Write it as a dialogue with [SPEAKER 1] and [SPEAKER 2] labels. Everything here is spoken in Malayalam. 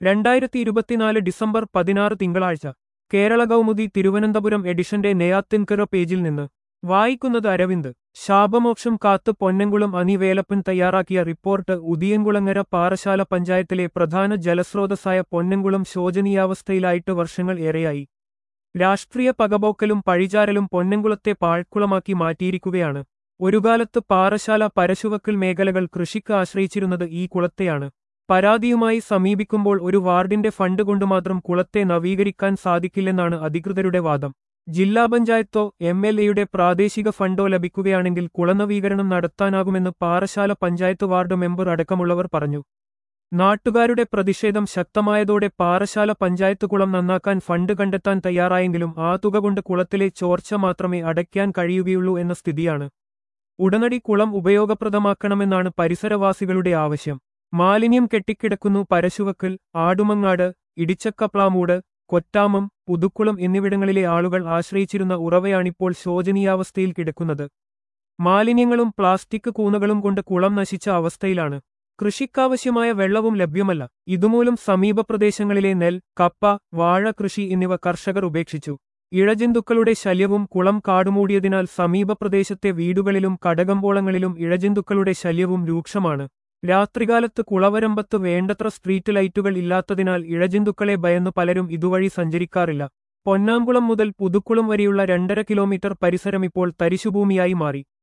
[SPEAKER 1] രണ്ടായിരത്തി ഇരുപത്തിനാല് ഡിസംബർ പതിനാറ് തിങ്കളാഴ്ച കേരള കൗമുദി തിരുവനന്തപുരം എഡിഷന്റെ നെയ്യാത്തിൻകര പേജിൽ നിന്ന് വായിക്കുന്നത് അരവിന്ദ് ശാപമോക്ഷം കാത്ത് പൊന്നംകുളം അനിവേലപ്പൻ തയ്യാറാക്കിയ റിപ്പോർട്ട് ഉദിയൻകുളങ്ങര പാറശാല പഞ്ചായത്തിലെ പ്രധാന ജലസ്രോതസ്സായ പൊന്നംകുളം ശോചനീയാവസ്ഥയിലായിട്ട് വർഷങ്ങൾ ഏറെയായി രാഷ്ട്രീയ പകപോക്കലും പഴിചാരലും പൊന്നംകുളത്തെ പാഴ്ക്കുളമാക്കി മാറ്റിയിരിക്കുകയാണ് ഒരുകാലത്ത് പാറശാല പരശുവക്കൽ മേഖലകൾ കൃഷിക്ക് ആശ്രയിച്ചിരുന്നത് ഈ കുളത്തെയാണ് പരാതിയുമായി സമീപിക്കുമ്പോൾ ഒരു വാർഡിന്റെ ഫണ്ട് കൊണ്ടുമാത്രം കുളത്തെ നവീകരിക്കാൻ സാധിക്കില്ലെന്നാണ് അധികൃതരുടെ വാദം ജില്ലാ പഞ്ചായത്തോ എം എൽ എയുടെ പ്രാദേശിക ഫണ്ടോ ലഭിക്കുകയാണെങ്കിൽ കുളനവീകരണം നടത്താനാകുമെന്ന് പാറശാല പഞ്ചായത്ത് വാർഡ് മെമ്പർ അടക്കമുള്ളവർ പറഞ്ഞു നാട്ടുകാരുടെ പ്രതിഷേധം ശക്തമായതോടെ പാറശാല പഞ്ചായത്ത് കുളം നന്നാക്കാൻ ഫണ്ട് കണ്ടെത്താൻ തയ്യാറായെങ്കിലും ആ തുക കൊണ്ട് കുളത്തിലെ ചോർച്ച മാത്രമേ അടയ്ക്കാൻ കഴിയുകയുള്ളൂ എന്ന സ്ഥിതിയാണ് ഉടനടി കുളം ഉപയോഗപ്രദമാക്കണമെന്നാണ് പരിസരവാസികളുടെ ആവശ്യം മാലിന്യം കെട്ടിക്കിടക്കുന്നു പരശുവക്കൽ ആടുമങ്ങാട് ഇടിച്ചക്കപ്ലാമൂട് കൊറ്റാമം പുതുക്കുളം എന്നിവിടങ്ങളിലെ ആളുകൾ ആശ്രയിച്ചിരുന്ന ഉറവയാണിപ്പോൾ ശോചനീയാവസ്ഥയിൽ കിടക്കുന്നത് മാലിന്യങ്ങളും പ്ലാസ്റ്റിക് കൂനകളും കൊണ്ട് കുളം നശിച്ച അവസ്ഥയിലാണ് കൃഷിക്കാവശ്യമായ വെള്ളവും ലഭ്യമല്ല ഇതുമൂലം സമീപ പ്രദേശങ്ങളിലെ നെൽ കപ്പ വാഴ കൃഷി എന്നിവ കർഷകർ ഉപേക്ഷിച്ചു ഇഴജന്തുക്കളുടെ ശല്യവും കുളം കാടുമൂടിയതിനാൽ സമീപ പ്രദേശത്തെ വീടുകളിലും കടകമ്പോളങ്ങളിലും ഇഴജന്തുക്കളുടെ ശല്യവും രൂക്ഷമാണ് രാത്രികാലത്ത് കുളവരമ്പത്ത് വേണ്ടത്ര സ്ട്രീറ്റ് ലൈറ്റുകൾ ഇല്ലാത്തതിനാൽ ഇഴജന്തുക്കളെ ഭയന്ന് പലരും ഇതുവഴി സഞ്ചരിക്കാറില്ല പൊന്നാംകുളം മുതൽ പുതുക്കുളം വരെയുള്ള രണ്ടര കിലോമീറ്റർ പരിസരം ഇപ്പോൾ തരിശുഭൂമിയായി മാറി